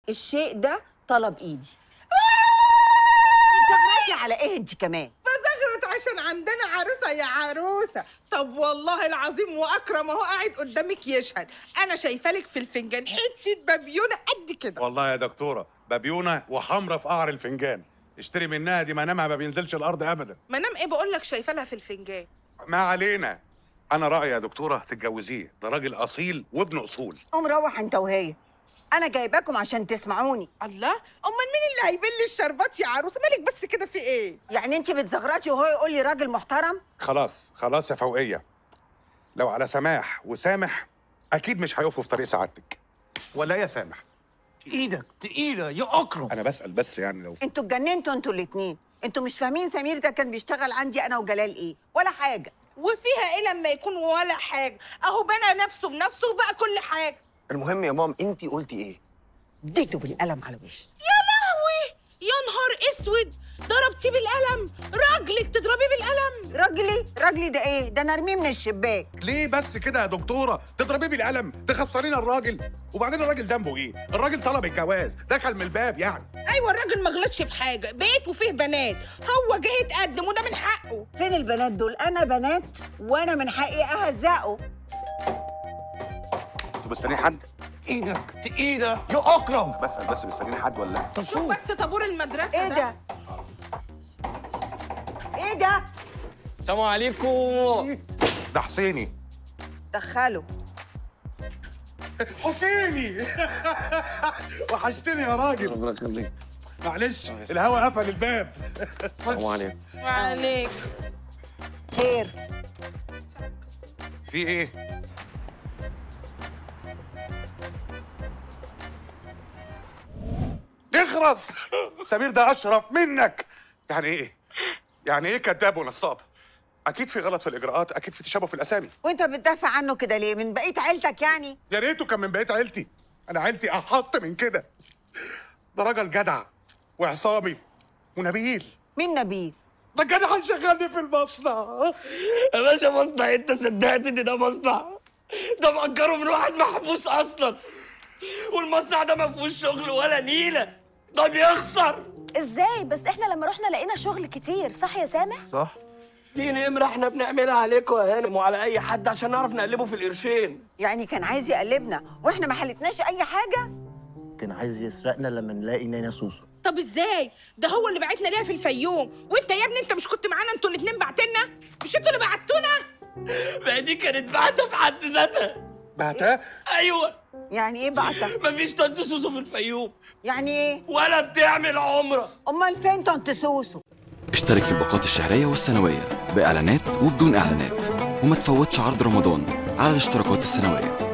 الشيء ده طلب ايدي بتغرشي على ايه انت كمان بزغرط عشان عندنا عروسه يا عروسه طب والله العظيم واكرم اهو قاعد قدامك يشهد انا شايفه لك في الفنجان حته بابيونه قد كده والله يا دكتوره بابيونه وحمرة في قعر الفنجان اشتري منها دي منامها ما بينزلش الارض ابدا منام ايه بقول لك شايفه لها في الفنجان ما علينا انا رايي يا دكتوره تتجوزيه ده راجل اصيل وابن اصول قوم روح انت وهي انا جايباكم عشان تسمعوني الله امال مين اللي هيبل الشربات يا عروسه مالك بس كده في ايه يعني انت بتزغرطي وهو يقول لي راجل محترم خلاص خلاص يا فوقيه لو على سماح وسامح اكيد مش هيقفوا في طريق سعادتك ولا إيه يا سامح ايدك تقيله يا اكرم انا بسال بس يعني لو انتوا اتجننتوا انتوا الاتنين انتوا مش فاهمين سمير ده كان بيشتغل عندي انا وجلال ايه ولا حاجه وفيها ايه لما يكون ولا حاجه اهو بنى نفسه بنفسه وبقى كل حاجه المهم يا مام انت قلتي ايه اديته بالقلم على وشي يا لهوي يا نهار اسود ضربتيه بالقلم راجلك تضربيه بالقلم راجلي راجلي ده ايه ده انا ارميه من الشباك ليه بس كده يا دكتوره تضربيه بالقلم تخسرين الراجل وبعدين الراجل ذنبه ايه الراجل طلب الجواز دخل من الباب يعني ايوه الراجل ما غلطش في حاجه بيت وفيه بنات هو جه يتقدم وده من حقه فين البنات دول انا بنات وانا من حقي اهزقه انتوا مستنيين حد ايدك تقيله يا اكرم بسال بس مستنيين حد ولا لا طب شوف شوف بس طابور المدرسه ايه ده ايه ده السلام عليكم ده حسيني دخله حسيني وحشتني يا راجل ربنا يخليك معلش الهوا قفل الباب السلام عليكم وعليك خير في ايه اخرس سمير ده اشرف منك يعني ايه يعني ايه كذاب ونصاب اكيد في غلط في الاجراءات اكيد في تشابه في الاسامي وانت بتدافع عنه كده ليه من بقيه عيلتك يعني يا ريته كان من بقيه عيلتي انا عيلتي احط من كده ده راجل جدع وعصامي ونبيل مين نبيل ده الجدع اللي شغالني في المصنع يا باشا مصنع انت صدقت ان ده مصنع ده مأجره من واحد محبوس اصلا والمصنع ده ما فيهوش شغل ولا نيله ده بيخسر ازاي بس احنا لما رحنا لقينا شغل كتير صح يا سامح صح دي نمرة احنا بنعملها عليكم يا هانم وعلى اي حد عشان نعرف نقلبه في القرشين يعني كان عايز يقلبنا واحنا ما حلتناش اي حاجه كان عايز يسرقنا لما نلاقي نانا سوسو طب ازاي ده هو اللي بعتنا ليها في الفيوم وانت يا ابني انت مش كنت معانا انتوا الاتنين بعتلنا مش انتوا اللي بعتونا ما دي كانت بعتة في حد ذاتها بعتها ايوه يعني ايه بعتها مفيش طنط سوسو في الفيوم يعني ايه ولا بتعمل عمره امال فين طنط سوسو اشترك في الباقات الشهرية والسنوية بإعلانات وبدون إعلانات وما تفوتش عرض رمضان على الاشتراكات السنوية